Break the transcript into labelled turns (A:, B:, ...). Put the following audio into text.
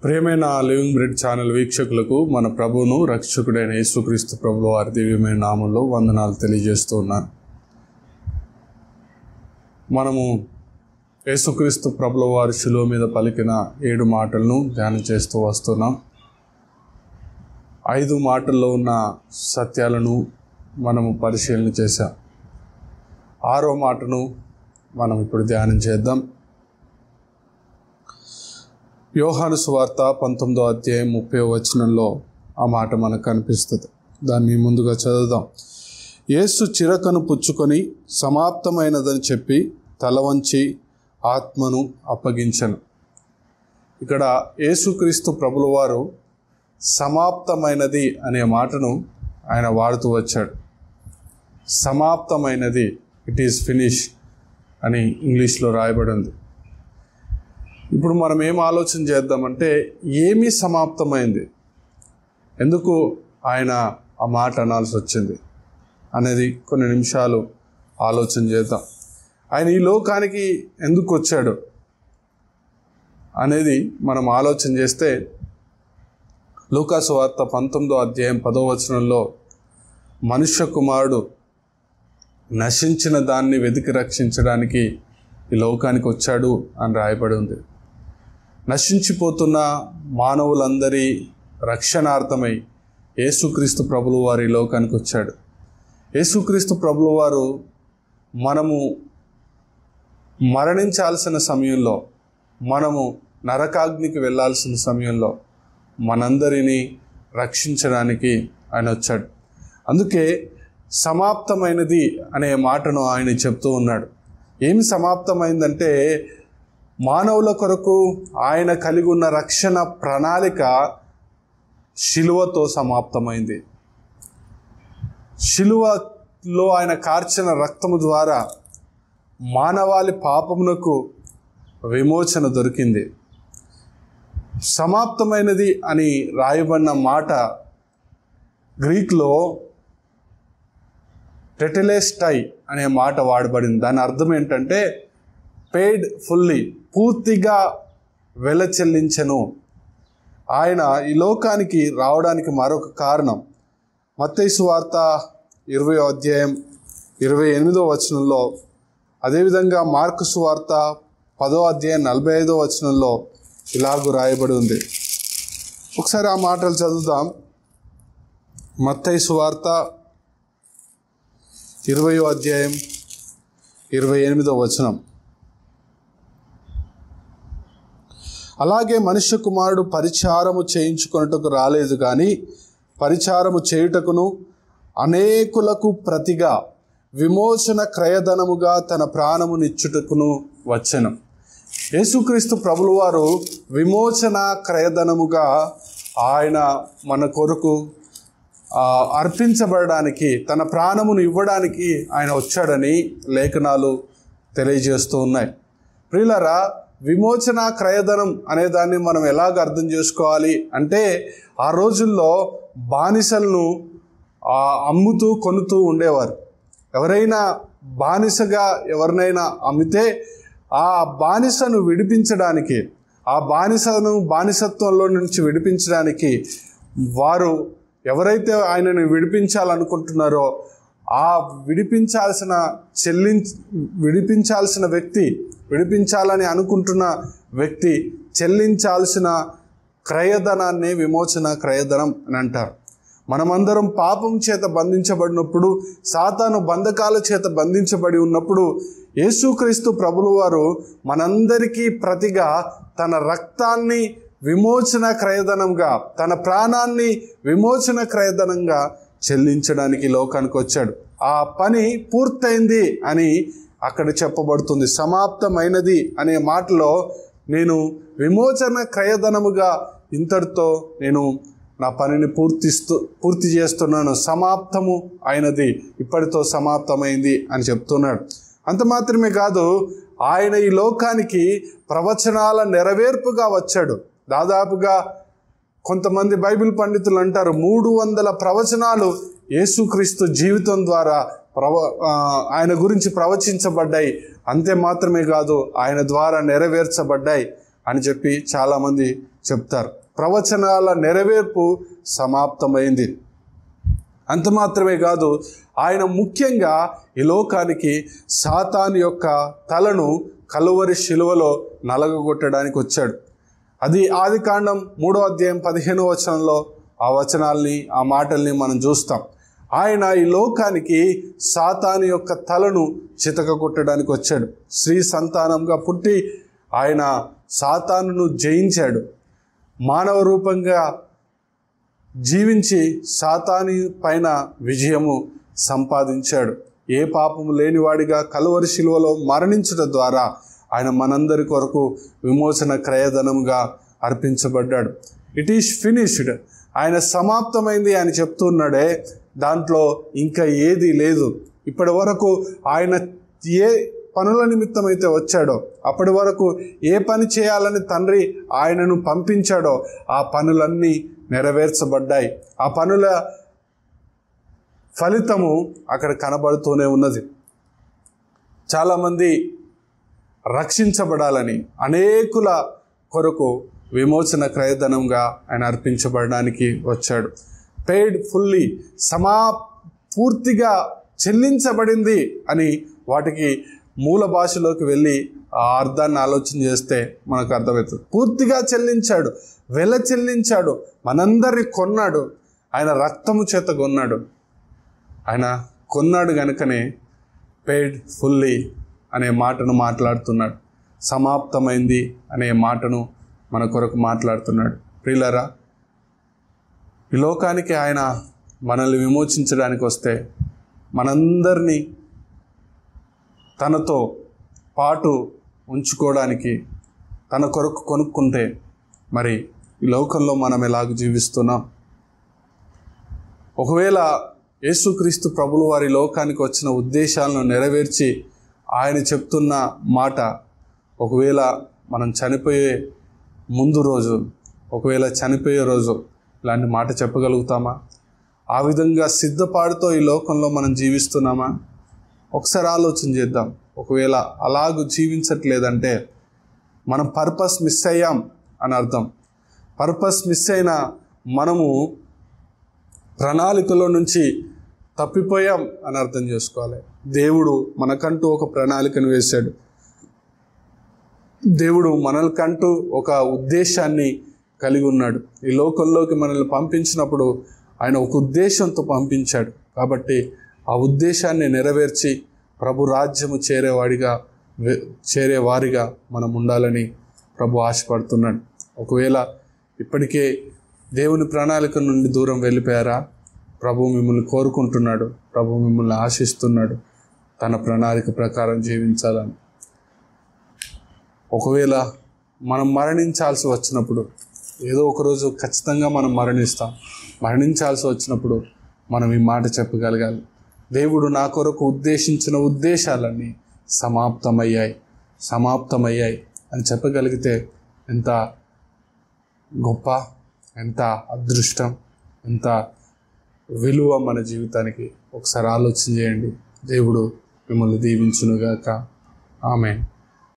A: ప్రియమైన living bread channel వీక్షకులకు మన ప్రభువును రక్షకుడైన యేసుక్రీస్తు ప్రభుల వారి దివ్యమైన నామంలో వందనాలు తెలియజేస్తూ ఉన్నాను మనము యేసుక్రీస్తు ప్రభుల వారి శిలువ మీద పలికిన ఏడు మాటలను ధ్యానం చేస్తూ వస్తున్నాం ఐదు మాటల్లో ఉన్న సత్యాలను మనము పరిశీలన చేశాం ఆరో మాటను మనం ఇప్పుడు ధ్యానం చేద్దాం యోహాను సువార్త పంతొమ్మిదో అధ్యాయం ముప్పై వచనంలో ఆ మాట మనకు కనిపిస్తుంది దాన్ని ముందుగా చదువుదాం యేసు చిరకను పుచ్చుకొని సమాప్తమైనదని చెప్పి తల వంచి ఆత్మను అప్పగించను ఇక్కడ యేసుక్రీస్తు ప్రభుల వారు సమాప్తమైనది అనే మాటను ఆయన వాడుతూ వచ్చాడు సమాప్తమైనది ఇట్ ఈస్ ఫినిష్ అని ఇంగ్లీష్లో రాయబడి ఉంది ఇప్పుడు మనం ఏం ఆలోచన చేద్దామంటే ఏమీ సమాప్తమైంది ఎందుకు ఆయన ఆ మాట అనాల్సి వచ్చింది అనేది కొన్ని నిమిషాలు ఆలోచన చేద్దాం ఆయన ఈ లోకానికి ఎందుకు వచ్చాడు అనేది మనం ఆలోచన చేస్తే లూకాసు వార్త పంతొమ్మిదో అధ్యాయం పదో వచనంలో మనుష్య కుమారుడు నశించిన దాన్ని వెతికి రక్షించడానికి ఈ లోకానికి వచ్చాడు అని రాయబడి ఉంది నశించిపోతున్న మానవులందరి రక్షణార్థమై యేసుక్రీస్తు ప్రభులు వారి లోకానికి వచ్చాడు యేసుక్రీస్తు ప్రభులు వారు మనము మరణించాల్సిన సమయంలో మనము నరకాగ్నికి వెళ్ళాల్సిన సమయంలో మనందరినీ రక్షించడానికి ఆయన వచ్చాడు అందుకే సమాప్తమైనది అనే మాటను ఆయన చెప్తూ ఉన్నాడు ఏమి సమాప్తమైందంటే మానవుల కొరకు ఆయన కలిగి ఉన్న రక్షణ ప్రణాళిక శిలువతో సమాప్తమైంది శిలువలో ఆయన కార్చిన రక్తము ద్వారా మానవాళి పాపమునకు విమోచన దొరికింది సమాప్తమైనది అని రాయబడిన మాట గ్రీక్లో టెటెలేస్టై అనే మాట వాడబడింది దాని అర్థం ఏంటంటే పెయిడ్ ఫుల్లీ పూర్తిగా వెల చెల్లించను ఆయన ఈ లోకానికి రావడానికి మరొక కారణం మత్తైసు వార్త ఇరవై అధ్యాయం ఇరవై ఎనిమిదో వచనంలో అదేవిధంగా మార్కుసు వార్త పదో అధ్యాయం నలభై ఐదో వచనంలో ఇలాగూ రాయబడి ఉంది ఒకసారి ఆ మాటలు చదువుదాం మత్తైసు వార్త ఇరవయో అధ్యాయం ఇరవై ఎనిమిదో వచనం అలాగే మనుష్య కుమారుడు పరిచారము చేయించుకొనుటకు రాలేదు కానీ పరిచారము చేయుటకును అనేకులకు ప్రతిగా విమోచన క్రయధనముగా తన ప్రాణము నిచ్చుటకును వచ్చెను యేసుక్రీస్తు ప్రభుల వారు విమోచన క్రయధనముగా ఆయన మన కొరకు ఆ, అర్పించబడడానికి తన ప్రాణమును ఇవ్వడానికి ఆయన వచ్చాడని లేఖనాలు తెలియజేస్తూ ఉన్నాయి ప్రియులరా విమోచన క్రయధనం అనే దాన్ని మనం ఎలాగ అర్థం చేసుకోవాలి అంటే ఆ రోజుల్లో బానిసలను ఆ, అమ్ముతూ కొనుతూ ఉండేవారు ఎవరైనా బానిసగా ఎవరినైనా అమ్మితే ఆ బానిసను విడిపించడానికి ఆ బానిసను బానిసత్వంలో నుంచి విడిపించడానికి వారు ఎవరైతే ఆయనను విడిపించాలనుకుంటున్నారో ఆ విడిపించాల్సిన చెల్లించ విడిపించాల్సిన వ్యక్తి విడిపించాలని అనుకుంటున్న వ్యక్తి చెల్లించాల్సిన క్రయధనాన్ని విమోచన క్రయధనం అని అంటారు మనమందరం పాపం చేత బంధించబడినప్పుడు సాతాను బంధకాల చేత బంధించబడి ఉన్నప్పుడు యేసుక్రీస్తు ప్రభులు వారు మనందరికీ ప్రతిగా తన రక్తాన్ని విమోచన క్రయధనంగా తన ప్రాణాన్ని విమోచన క్రయధనంగా చెల్లించడానికి లోకానికి వచ్చాడు ఆ పని పూర్తయింది అని అక్కడ చెప్పబడుతుంది సమాప్తమైనది అనే మాటలో నేను విమోచన క్రయధనముగా ఇంతటితో నేను నా పనిని పూర్తిస్తూ పూర్తి చేస్తున్నాను సమాప్తము అయినది ఇప్పటితో సమాప్తమైంది అని చెప్తున్నాడు అంత మాత్రమే కాదు ఆయన ఈ లోకానికి ప్రవచనాల నెరవేర్పుగా వచ్చాడు దాదాపుగా కొంతమంది బైబిల్ పండితులు అంటారు మూడు వందల ప్రవచనాలు యేసుక్రీస్తు జీవితం ద్వారా ప్రవ ఆ, ఆయన గురించి ప్రవచించబడ్డాయి అంతే మాత్రమే కాదు ఆయన ద్వారా నెరవేర్చబడ్డాయి అని చెప్పి చాలామంది చెప్తారు ప్రవచనాల నెరవేర్పు సమాప్తమైంది అంత మాత్రమే కాదు ఆయన ముఖ్యంగా ఈ లోకానికి సాతాను యొక్క తలను కలువరి శిలువలో నలగగొట్టడానికి వచ్చాడు అది ఆది కాండం మూడో అధ్యాయం పదిహేనో వచనంలో ఆ వచనాల్ని ఆ మాటల్ని మనం చూస్తాం ఆయన ఈ లోకానికి సాతాను యొక్క తలను చితక కొట్టడానికి వచ్చాడు స్త్రీ సంతానంగా పుట్టి ఆయన సాతానును జయించాడు మానవ రూపంగా జీవించి సాతాని పైన విజయము సంపాదించాడు ఏ పాపము లేనివాడిగా కలువరి శిలువలో మరణించుట ద్వారా ఆయన మనందరి కొరకు విమోచన క్రయధనంగా అర్పించబడ్డాడు ఇట్ ఈస్ ఫినిష్డ్ ఆయన సమాప్తమైంది అని చెప్తున్నాడే దాంట్లో ఇంకా ఏది లేదు ఇప్పటి వరకు ఆయన ఏ పనుల నిమిత్తం అయితే వచ్చాడో అప్పటి వరకు ఏ పని చేయాలని తండ్రి ఆయనను పంపించాడో ఆ పనులన్నీ నెరవేర్చబడ్డాయి ఆ పనుల ఫలితము అక్కడ కనబడుతూనే ఉన్నది చాలామంది రక్షించబడాలని అనేకుల కొరకు విమోచన క్రయధనంగా ఆయన అర్పించబడడానికి వచ్చాడు పెయిడ్ ఫుల్లీ సమా పూర్తిగా చెల్లించబడింది అని వాటికి మూల భాషలోకి వెళ్ళి ఆ అర్థాన్ని ఆలోచన చేస్తే మనకు అర్థమవుతుంది పూర్తిగా చెల్లించాడు వెల చెల్లించాడు మనందరిని కొన్నాడు ఆయన రక్తము చేత కొన్నాడు ఆయన కొన్నాడు గనుకనే పెయిడ్ ఫుల్లీ అనే మాటను మాట్లాడుతున్నాడు సమాప్తమైంది అనే మాటను మన కొరకు మాట్లాడుతున్నాడు ప్రియులరా ఈ లోకానికి ఆయన మనల్ని విమోచించడానికి వస్తే మనందరినీ తనతో పాటు ఉంచుకోవడానికి తన కొరకు కొనుక్కుంటే మరి ఈ లోకంలో మనం ఎలాగ జీవిస్తున్నాం ఒకవేళ యేసుక్రీస్తు ప్రభులు వారి లోకానికి వచ్చిన ఉద్దేశాలను నెరవేర్చి ఆయన చెప్తున్న మాట ఒకవేళ మనం చనిపోయే ముందు రోజు ఒకవేళ చనిపోయే రోజు ఇలాంటి మాట చెప్పగలుగుతామా ఆ విధంగా సిద్ధపాటుతో ఈ లోకంలో మనం జీవిస్తున్నామా ఒకసారి ఆలోచన చేద్దాం ఒకవేళ అలాగూ జీవించట్లేదంటే మనం పర్పస్ మిస్ అయ్యాం అని అర్థం పర్పస్ మిస్ అయిన మనము ప్రణాళికలో నుంచి తప్పిపోయాం అని అర్థం చేసుకోవాలి దేవుడు మనకంటూ ఒక ప్రణాళికను వేశాడు దేవుడు మనల్కంటూ ఒక ఉద్దేశాన్ని కలిగి ఉన్నాడు ఈ లోకంలోకి మనల్ని పంపించినప్పుడు ఆయన ఒక ఉద్దేశంతో పంపించాడు కాబట్టి ఆ ఉద్దేశాన్ని నెరవేర్చి ప్రభు రాజ్యము చేరేవాడిగా వె- చేరేవారిగా మనం ఉండాలని ప్రభు ఆశపడుతున్నాడు ఒకవేళ ఇప్పటికే దేవుని ప్రణాళిక నుండి దూరం వెళ్ళిపోయారా ప్రభు మిమ్మల్ని కోరుకుంటున్నాడు ప్రభు మిమ్మల్ని ఆశిస్తున్నాడు తన ప్రణాళిక ప్రకారం జీవించాలని ఒకవేళ మనం మరణించాల్సి వచ్చినప్పుడు ఏదో ఒకరోజు ఖచ్చితంగా మనం మరణిస్తాం మరణించాల్సి వచ్చినప్పుడు మనం ఈ మాట చెప్పగలగాలి దేవుడు నా కొరకు ఉద్దేశించిన ఉద్దేశాలన్నీ సమాప్తమయ్యాయి సమాప్తమయ్యాయి అని చెప్పగలిగితే ఎంత గొప్ప ఎంత అదృష్టం ఎంత విలువ మన జీవితానికి ఒకసారి ఆలోచన చేయండి దేవుడు మిమ్మల్ని దీవించునుగాక ఆమె